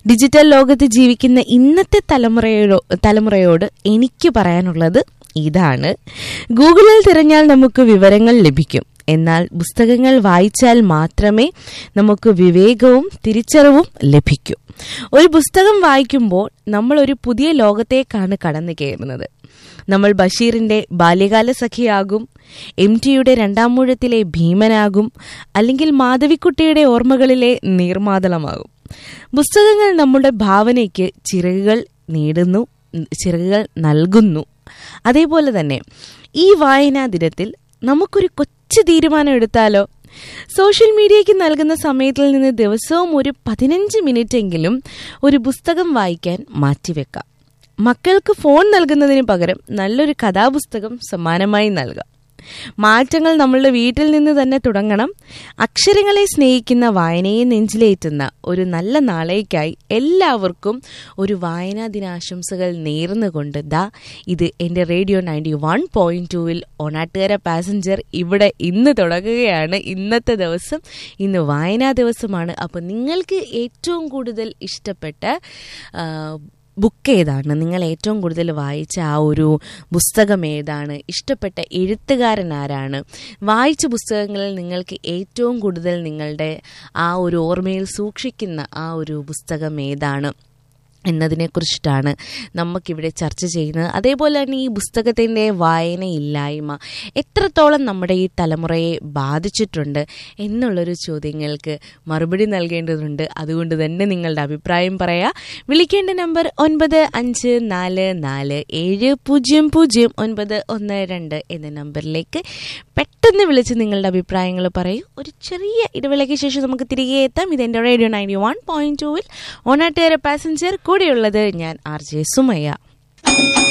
digital ലോകത്ത് ജീവിക്കുന്ന ഇന്നത്തെ തലമുറയോട് തലമുറയോട് എനിക്ക് പറയാനുള്ളത് ഇതാണ് ഗൂഗിളിൽ തിരഞ്ഞാൽ നമുക്ക് വിവരങ്ങൾ ലഭിക്കും എന്നാൽ പുസ്തകങ്ങൾ വായിച്ചാൽ മാത്രമേ നമുക്ക് വിവേകവും തിരിച്ചറിവും ലഭിക്കൂ ഒരു പുസ്തകം വായിക്കുമ്പോൾ നമ്മൾ ഒരു പുതിയ ലോകത്തേക്കാണ് കടന്നു കയറുന്നത് നമ്മൾ ബഷീറിന്റെ ബാല്യകാല സഖിയാകും എം ടിയുടെ രണ്ടാമൂഴത്തിലെ ഭീമനാകും അല്ലെങ്കിൽ മാധവിക്കുട്ടിയുടെ ഓർമ്മകളിലെ നീർമാതളമാകും പുസ്തകങ്ങൾ നമ്മുടെ ഭാവനയ്ക്ക് ചിറകുകൾ നേടുന്നു ചിറകുകൾ നൽകുന്നു അതേപോലെ തന്നെ ഈ വായനാ ദിനത്തിൽ നമുക്കൊരു കൊച്ചു തീരുമാനം എടുത്താലോ സോഷ്യൽ മീഡിയയ്ക്ക് നൽകുന്ന സമയത്തിൽ നിന്ന് ദിവസവും ഒരു പതിനഞ്ച് മിനിറ്റെങ്കിലും ഒരു പുസ്തകം വായിക്കാൻ മാറ്റിവെക്കാം മക്കൾക്ക് ഫോൺ നൽകുന്നതിന് പകരം നല്ലൊരു കഥാപുസ്തകം സമ്മാനമായി നൽകാം മാറ്റങ്ങൾ നമ്മളുടെ വീട്ടിൽ നിന്ന് തന്നെ തുടങ്ങണം അക്ഷരങ്ങളെ സ്നേഹിക്കുന്ന വായനയെ നെഞ്ചിലേറ്റുന്ന ഒരു നല്ല നാളേക്കായി എല്ലാവർക്കും ഒരു വായനാ ദിനാശംസകൾ നേർന്നുകൊണ്ട് ദാ ഇത് എൻ്റെ റേഡിയോ നയൻറ്റി വൺ പോയിന്റ് ടുവിൽ ഒണാട്ടുകര പാസഞ്ചർ ഇവിടെ ഇന്ന് തുടങ്ങുകയാണ് ഇന്നത്തെ ദിവസം ഇന്ന് വായനാ ദിവസമാണ് അപ്പോൾ നിങ്ങൾക്ക് ഏറ്റവും കൂടുതൽ ഇഷ്ടപ്പെട്ട ആ, ബുക്ക് ഏതാണ് നിങ്ങൾ ഏറ്റവും കൂടുതൽ വായിച്ച ആ ഒരു പുസ്തകം ഏതാണ് ഇഷ്ടപ്പെട്ട എഴുത്തുകാരൻ ആരാണ് വായിച്ച പുസ്തകങ്ങളിൽ നിങ്ങൾക്ക് ഏറ്റവും കൂടുതൽ നിങ്ങളുടെ ആ ഒരു ഓർമ്മയിൽ സൂക്ഷിക്കുന്ന ആ ഒരു പുസ്തകം ഏതാണ് എന്നതിനെക്കുറിച്ചിട്ടാണ് നമുക്കിവിടെ ചർച്ച ചെയ്യുന്നത് അതേപോലെ തന്നെ ഈ പുസ്തകത്തിൻ്റെ വായനയില്ലായ്മ എത്രത്തോളം നമ്മുടെ ഈ തലമുറയെ ബാധിച്ചിട്ടുണ്ട് എന്നുള്ളൊരു ചോദ്യങ്ങൾക്ക് മറുപടി നൽകേണ്ടതുണ്ട് അതുകൊണ്ട് തന്നെ നിങ്ങളുടെ അഭിപ്രായം പറയാം വിളിക്കേണ്ട നമ്പർ ഒൻപത് അഞ്ച് നാല് നാല് ഏഴ് പൂജ്യം പൂജ്യം ഒൻപത് ഒന്ന് രണ്ട് എന്ന നമ്പറിലേക്ക് പെട്ടെന്ന് വിളിച്ച് നിങ്ങളുടെ അഭിപ്രായങ്ങൾ പറയൂ ഒരു ചെറിയ ഇടവേളയ്ക്ക് ശേഷം നമുക്ക് തിരികെ എത്താം ഇതെൻ്റെ റേഡിയോ നയൻറ്റി വൺ പോയിന്റ് ടൂവിൽ ഓണാട്ടുകാര പാസഞ്ചർ കൂടെയുള്ളത് ഞാൻ ആർ ജെ സുമയ്യ